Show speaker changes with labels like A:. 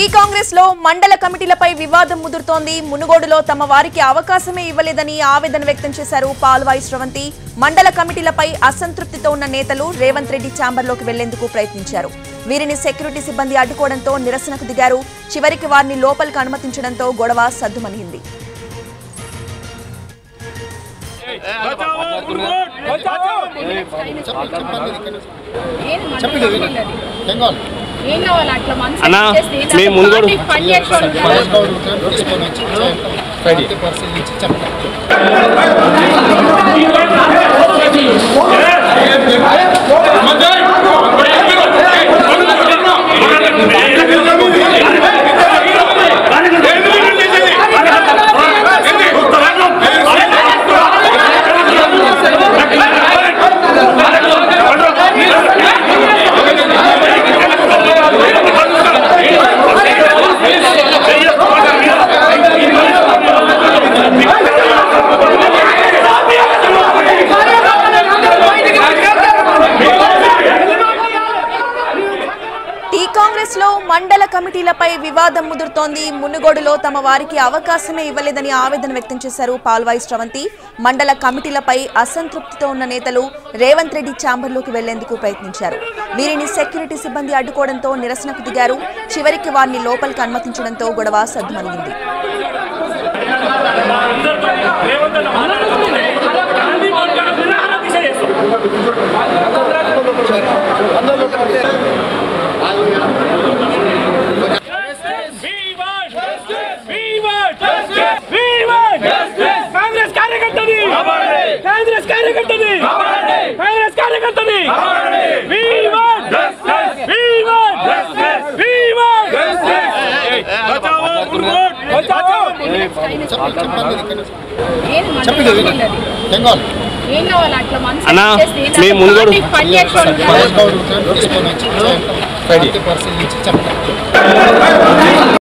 A: Tea Congress లో మండల కమిటీలపై వివాదం ముదురుతోంది మునుగోడులో తమ వారికి అవకాశమే ఇవ్వలేదని ఆవేదన వ్యక్తం చేశారు పాల్వాయి స్రవంతి మండల కమిటీలపై అసంతృప్తితో ఉన్న నేతలు రేవంత్ రెడ్డి ఛాంబర్లోకి వెళ్లేందుకు ప్రయత్నించారు వీరిని సెక్యూరిటీ సిబ్బంది అడ్డుకోవడంతో నిరసనకు దిగారు చివరికి వారిని లోపలికి అనుమతించడంతో గొడవ సద్దుమణింది
B: ఏం కావాలి అట్లా మనసు
C: అన్నా,
B: చేస్తే ఏంటి?
C: మీ
B: అసలు
C: ముంగోడు-
B: పార్టీకి పని చేసేవాళ్ళు కాదు.
A: టీ కాంగ్రెస్ లో మండల కమిటీలపై వివాదం ముదురుతోంది మునుగోడులో తమ వారికి అవకాశమే ఇవ్వలేదని ఆవేదన వ్యక్తం చేశారు పాల్వాయి స్రవంతి మండల కమిటీలపై అసంతృప్తితో ఉన్న నేతలు రేవంత్ రెడ్డి ఛాంబర్లోకి వెళ్లేందుకు ప్రయత్నించారు వీరిని సెక్యూరిటీ సిబ్బంది అడ్డుకోవడంతో నిరసనకు దిగారు చివరికి వారిని లోపలికి అనుమతించడంతో గొడవ సద్దుమణిగింది
C: కాంగ్రెస్ కార్యకర్తని కాంగ్రెస్ కార్యకర్తని కాంగ్రెస్ కార్యకర్తని
B: ఏం మనసు చేయాలి? ఏం కావాలి అట్లా మనసు
C: అన్నా,
B: చేస్తే ఏంటి?
C: మీ
B: అసలు
C: ముంగోడు-
B: పార్టీకి పని చేసేవాళ్ళు కాదు.
D: తీసుకొని వచ్చి చెప్పండి